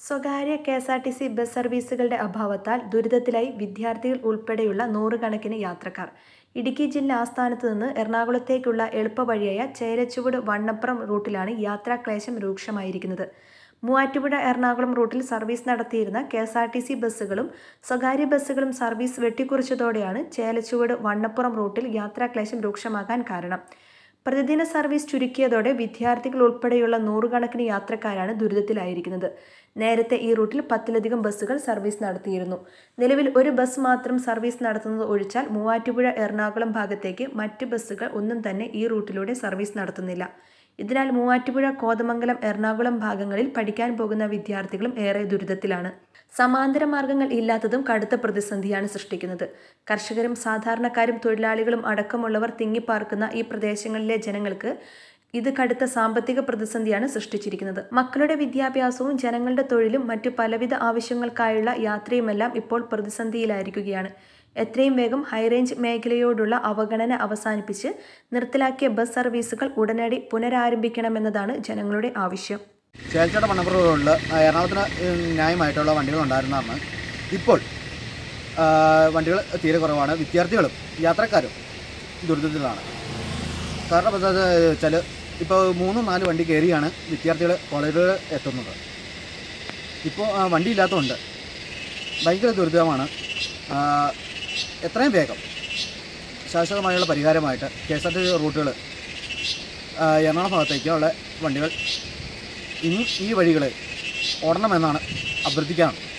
സ്വകാര്യ K S R T C bus സർവീസുകളുടെ അഭാവത്താൽ ദുരിതത്തിലായി വിദ്യാർത്ഥികൾ ഉൾപ്പെടെയുള്ള നൂറുകണക്കിന് യാത്രക്കാർ ഇടുക്കി ജില്ലാ ആസ്ഥാനത്ത് നിന്ന് എറണാകുളത്തേക്കുള്ള എളുപ്പവഴിയായ ചേരച്ചുവട് വണ്ണപ്പുറം റൂട്ടിലാണ് യാത്രാക്ലേശം രൂക്ഷമായിരിക്കുന്നത് മൂവാറ്റുപുഴ എറണാകുളം റൂട്ടിൽ സർവീസ് നടത്തിയിരുന്ന K S R T C ബസ്സുകളും സ്വകാര്യ ബസ്സുകളും സർവീസ് വെട്ടിക്കുറിച്ചതോടെയാണ് ചേലച്ചുവട് വണ്ണപ്പുറം റൂട്ടിൽ യാത്രാക്ലേശം രൂക്ഷമാകാൻ കാരണം പ്രതിദിന സർവീസ് ചുരുക്കിയതോടെ വിദ്യാർത്ഥികൾ ഉൾപ്പെടെയുള്ള നൂറുകണക്കിന് യാത്രക്കാരാണ് ദുരിതത്തിലായിരിക്കുന്നത് നേരത്തെ ഈ റൂട്ടിൽ പത്തിലധികം ബസ്സുകൾ സർവീസ് നടത്തിയിരുന്നു നിലവിൽ ഒരു ബസ് മാത്രം സർവീസ് നടത്തുന്നത് ഒഴിച്ചാൽ മൂവാറ്റുപുഴ എറണാകുളം ഭാഗത്തേക്ക് മറ്റ് ബസ്സുകൾ ഒന്നും തന്നെ ഈ റൂട്ടിലൂടെ സർവീസ് നടത്തുന്നില്ല ഇതിനാൽ മൂവാറ്റുപുഴ കോതമംഗലം എറണാകുളം ഭാഗങ്ങളിൽ പഠിക്കാൻ പോകുന്ന വിദ്യാർത്ഥികളും ഏറെ ദുരിതത്തിലാണ് സമാന്തര മാർഗങ്ങൾ ഇല്ലാത്തതും കടുത്ത പ്രതിസന്ധിയാണ് സൃഷ്ടിക്കുന്നത് കർഷകരും സാധാരണക്കാരും തൊഴിലാളികളും അടക്കമുള്ളവർ തിങ്ങിപ്പാർക്കുന്ന ഈ പ്രദേശങ്ങളിലെ ജനങ്ങൾക്ക് ഇത് കടുത്ത സാമ്പത്തിക പ്രതിസന്ധിയാണ് സൃഷ്ടിച്ചിരിക്കുന്നത് മക്കളുടെ വിദ്യാഭ്യാസവും ജനങ്ങളുടെ തൊഴിലും മറ്റു പലവിധ ആവശ്യങ്ങൾക്കായുള്ള യാത്രയുമെല്ലാം ഇപ്പോൾ പ്രതിസന്ധിയിലായിരിക്കുകയാണ് എത്രയും വേഗം ഹൈറേഞ്ച് മേഖലയോടുള്ള അവഗണന അവസാനിപ്പിച്ച് നിർത്തലാക്കിയ ബസ് സർവീസുകൾ ഉടനടി പുനരാരംഭിക്കണമെന്നതാണ് ജനങ്ങളുടെ ആവശ്യം ചേൽച്ചയുടെ മണ്ണപ്പുറ റോഡിൽ എറണാകുളത്തിന് ന്യായമായിട്ടുള്ള വണ്ടികൾ ഉണ്ടായിരുന്നതാണ് ഇപ്പോൾ ആ, വണ്ടികൾ തീരെ കുറവാണ് വിദ്യാർത്ഥികളും യാത്രക്കാരും ദുരിതത്തിലാണ് കാരണം എന്താ വെച്ചാൽ ഇപ്പോൾ മൂന്നും നാല് വണ്ടി കയറിയാണ് വിദ്യാർത്ഥികൾ കോളേജുകൾ എത്തുന്നത് ഇപ്പോൾ ആ, വണ്ടി ഇല്ലാത്തതുകൊണ്ട് ഭയങ്കര ദുരിതമാണ് ആ, എത്രയും വേഗം ശാശ്വതമായുള്ള പരിഹാരമായിട്ട് K S R T C റൂട്ടുകൾ എറണാകുളം ഭാഗത്തേക്കുള്ള വണ്ടികൾ ഇനി ഈ വഴികൾ ഓടണമെന്നാണ് അഭ്യർത്ഥിക്കാറുണ്ട്